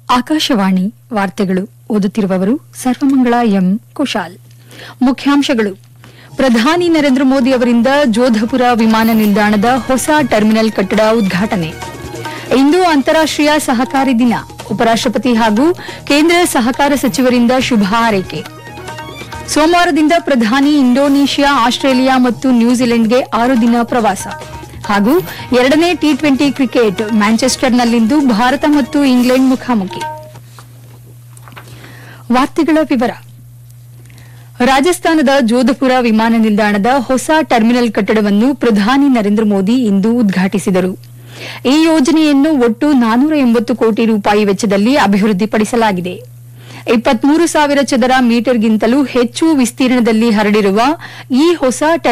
ಆಕಾಶವಾಣಿ ವಾರ್ತೆಗಳು ಓದುತ್ತಿರುವವರು ಸರ್ವಮಂಗಳ ಎಂ ಕುಶಾಲ್ ಮುಖ್ಯಾಂಶಗಳು ಪ್ರಧಾನಿ ನರೇಂದ್ರ ಮೋದಿ ಅವರಿಂದ ಜೋಧಪುರ ವಿಮಾನ ನಿಲ್ದಾಣದ ಹೊಸ ಟರ್ಮಿನಲ್ ಕಟ್ಟಡ ಉದ್ಘಾಟನೆ ಇಂದು ಅಂತಾರಾಷ್ಟೀಯ ಸಹಕಾರಿ ದಿನ ಉಪರಾಷ್ಟಪತಿ ಹಾಗೂ ಕೇಂದ್ರ ಸಹಕಾರ ಸಚಿವರಿಂದ ಶುಭ ಹಾರೈಕೆ ಸೋಮವಾರದಿಂದ ಪ್ರಧಾನಿ ಇಂಡೋನೇಷ್ಯಾ ಆಸ್ಟ್ರೇಲಿಯಾ ಮತ್ತು ನ್ಯೂಜಿಲೆಂಡ್ಗೆ ಆರು ದಿನ ಪ್ರವಾಸ ಹಾಗೂ ಎರಡನೇ ಟಿ ಟ್ವೆಂಟಿ ಕ್ರಿಕೆಟ್ ಮ್ಯಾಂಚೆಸ್ಟರ್ನಲ್ಲಿಂದು ಭಾರತ ಮತ್ತು ಇಂಗ್ಲೆಂಡ್ ಮುಖಾಮುಖಿ ವಾರ್ತೆಗಳ ವಿವರ ರಾಜಸ್ಥಾನದ ಜೋಧಪುರ ವಿಮಾನ ನಿಲ್ದಾಣದ ಹೊಸ ಟರ್ಮಿನಲ್ ಕಟ್ಟಡವನ್ನು ಪ್ರಧಾನಿ ನರೇಂದ್ರ ಮೋದಿ ಇಂದು ಉದ್ಘಾಟಿಸಿದರು ಈ ಯೋಜನೆಯನ್ನು ಒಟ್ಟು ನಾನೂರ ಎಂಬತ್ತು ಕೋಟಿ ರೂಪಾಯಿ ವೆಚ್ಚದಲ್ಲಿ ಅಭಿವೃದ್ಧಿಪಡಿಸಲಾಗಿದೆ ಇಪ್ಪತ್ಮೂರು ಸಾವಿರ ಚದರ ಮೀಟರ್ಗಿಂತಲೂ ಹೆಚ್ಚು ವಿಸ್ತೀರ್ಣದಲ್ಲಿ ಹರಡಿರುವ ಈ ಹೊಸ